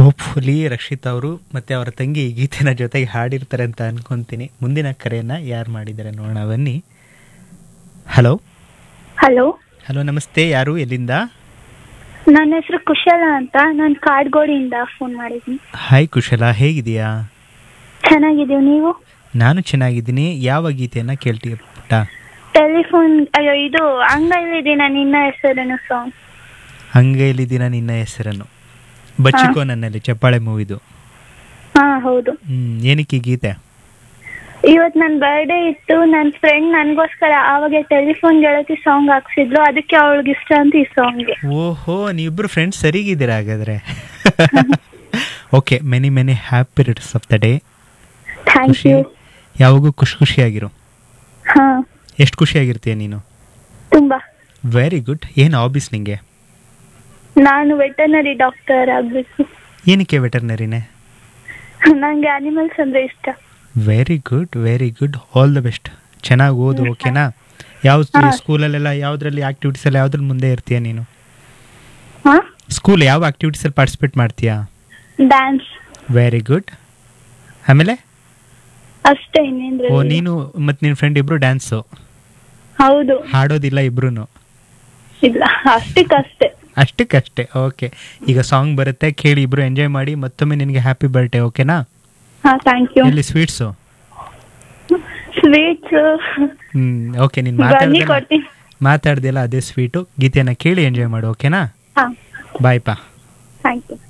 Hopefully Rakshit ಅವರು ಮತ್ತೆ ಅವರ ತಂಗಿ ಈ ಗೀತೆನ ಜೊತೆಗೆ ಹಾಡಿರ್ತಾರೆ ಅಂತ ಅನ್ಕೊಂತೀನಿ ಮುಂದಿನ ಕರೆಯನ್ನ ಯಾರು ಮಾಡಿದ್ದಾರೆ ನೋಡೋಣ ಬನ್ನಿ ಹಲೋ ಹಲೋ ಹಲೋ ನಮಸ್ತೆ ಯಾರು ಎಲ್ಲಿಂದ ನನ್ನ ಹೆಸರು ಕುಶಲ ಅಂತ ನಾನು ಕಾಡ್ಗೋಡಿಯಿಂದ ಫೋನ್ ಮಾಡಿದ್ದೀನಿ ಹಾಯ್ ಕುಶಲ ಹೇಗಿದೆಯಾ ಚೆನ್ನಾಗಿದ್ದೀವಿ ನೀವು ನಾನು ಚೆನ್ನಾಗಿದ್ದೀನಿ ಯಾವ ಗೀತೆಯನ್ನ ಕೇಳ್ತೀಯ ಪುಟ್ಟ ಟೆಲಿಫೋನ್ ಅಯ್ಯೋ ಇದು ಅಂಗೈಲಿದ್ದೀನ ನಿನ್ನ ಹೆಸರೇನು ಸಾಂಗ್ ಹಂಗೈಲಿದಿನ ನಿನ್ನ ಹೆಸರನ್ನು ಬಚ್ಚಿಕೋ ನನ್ನಲ್ಲಿ ಚಪ್ಪಾಳೆ ಮೂವಿದು ಹಾ ಹೌದು ಹ್ಮ್ ಏನಕ್ಕೆ ಈ ಗೀತೆ ಇವತ್ತು ನನ್ನ ಬರ್ಡೇ ಇತ್ತು ನನ್ನ ಫ್ರೆಂಡ್ ನನಗೋಸ್ಕರ ಆವಾಗ ಟೆಲಿಫೋನ್ ಗೆಳತಿ ಸಾಂಗ್ ಹಾಕ್ಸಿದ್ಲು ಅದಕ್ಕೆ ಅವಳಿಗೆ ಇಷ್ಟ ಅಂತ ಈ ಸಾಂಗ್ಗೆ ಓಹೋ ನೀವಿಬ್ರು ಫ್ರೆಂಡ್ಸ್ ಸರಿಗಿದ್ದೀರಾ ಹಾಗಾದ್ರೆ okay many many happy returns of the day thank ಖುಷಿ ಯು ಯಾವಾಗೂ ಖುಷಿ ಖುಷಿಯಾಗಿರು ಹಾ ಎಷ್ಟು ಖುಷಿಯಾಗಿರ್ತೀಯ ನೀನು ತುಂಬಾ ವೆರಿ ಗುಡ್ ಏನು ಹಾಬೀಸ್ ನಿಂಗೆ ನಾನು ವೆಟರ್ನರಿ ಡಾಕ್ಟರ್ ಆಗಬೇಕು ಏನಕ್ಕೆ ವೆಟರ್ನರಿನೇ ನಂಗೆ ಅನಿಮಲ್ಸ್ ಅಂದ್ರೆ ಇಷ್ಟ very good very good all the best ಚೆನ್ನಾಗಿ ಓದು ಓಕೆನಾ ಯಾವ ಹಾ. ಸ್ಕೂಲಲ್ಲೆಲ್ಲ ಯಾವುದ್ರಲ್ಲಿ ಆಕ್ಟಿವಿಟೀಸಲ್ಲಿ ಯಾವುದ್ರಲ್ಲಿ ಮುಂದೆ ಇರ್ತೀಯ ನೀನು ಹಾ ಸ್ಕೂಲ್ ಯಾವ ಆಕ್ಟಿವಿಟೀಸಲ್ಲಿ ಪಾರ್ಟಿಸಿಪೇಟ್ ಮಾಡ್ತೀಯಾ ಡ್ಯಾನ್ಸ್ ವೆರಿ ಗುಡ್ ಆಮೇಲೆ ಅಷ್ಟೇ ಓ ಇನ್ನೇನ್ರಿ ನೀನು ಮತ್ತು ನಿನ್ನ ಫ್ರೆಂಡ್ ಇಬ್ರು ಡ್ಯಾನ್ಸು ಹೌದು ಹಾಡೋದಿಲ್ಲ ಇಬ್ರು ಇಲ್ಲ ಅಷ್ಟಕ್ಕಷ್ಟೇ ಅಷ್ಟಕ್ಕಷ್ಟೇ ಓಕೆ ಈಗ ಸಾಂಗ್ ಬರುತ್ತೆ ಕೇಳಿ ಇಬ್ರು ಎಂಜಾಯ್ ಮಾಡಿ ಮತ್ತೊಮ್ಮೆ ನಿನಗೆ ಹ್ಯಾಪಿ ಬರ್ಡೇ ಓಕೆನಾ ಹಾ ಥ್ಯಾಂಕ್ ಯು ಎಲ್ಲಿ ಸ್ವೀಟ್ಸು ಸ್ವೀಟ್ಸ್ ಹ್ಮ್ ಓಕೆ ನೀನು ಬನ್ನಿ ಮಾತಾಡ್ದಲ್ಲ ಕೊಡ್ತೀನಿ ಮಾತಾಡ್ದಿಲ್ಲ ಅದೇ ಸ್ವೀಟು ಗೀತೆನ ಕೇಳಿ ಎಂಜಾಯ್ ಮಾಡು ಓಕೆನಾ ಹಾ ಬಾಯ್ ಪಾ ಥ್ಯಾಂಕ್ ಯು